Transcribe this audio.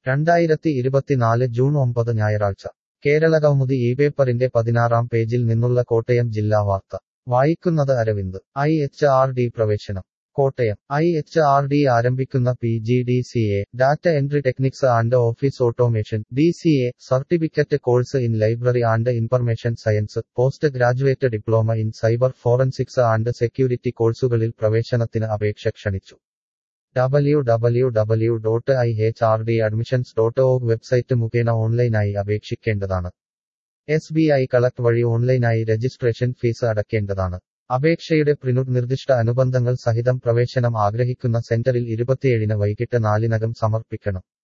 രണ്ടായിരത്തി ഇരുപത്തിനാല് ജൂൺ ഒമ്പത് ഞായറാഴ്ച കേരളകൗമുദി ഈ പേപ്പറിന്റെ പതിനാറാം പേജിൽ നിന്നുള്ള കോട്ടയം ജില്ലാ വാർത്ത വായിക്കുന്നത് Aravind I H R D പ്രവേശനം Kottayam I H R D ആരംഭിക്കുന്ന P G D C A data entry techniques and office automation D C A certificate course in library and information science post graduate diploma in cyber forensics and security കോഴ്സുകളിൽ പ്രവേശനത്തിന് അപേക്ഷ ക്ഷണിച്ചു W W W dot I H R D admissions dot org website മുഖേന ഓൺലൈനായി അപേക്ഷിക്കേണ്ടതാണ് S B I collect വഴി ഓൺലൈനായി registration fees അടയ്ക്കേണ്ടതാണ് അപേക്ഷയുടെ പ്രിനുഡ് നിർദ്ദിഷ്ട അനുബന്ധങ്ങൾ സഹിതം പ്രവേശനം ആഗ്രഹിക്കുന്ന സെന്ററിൽ ഇരുപത്തിയേഴിന് വൈകിട്ട് നാലിനകം സമർപ്പിക്കണം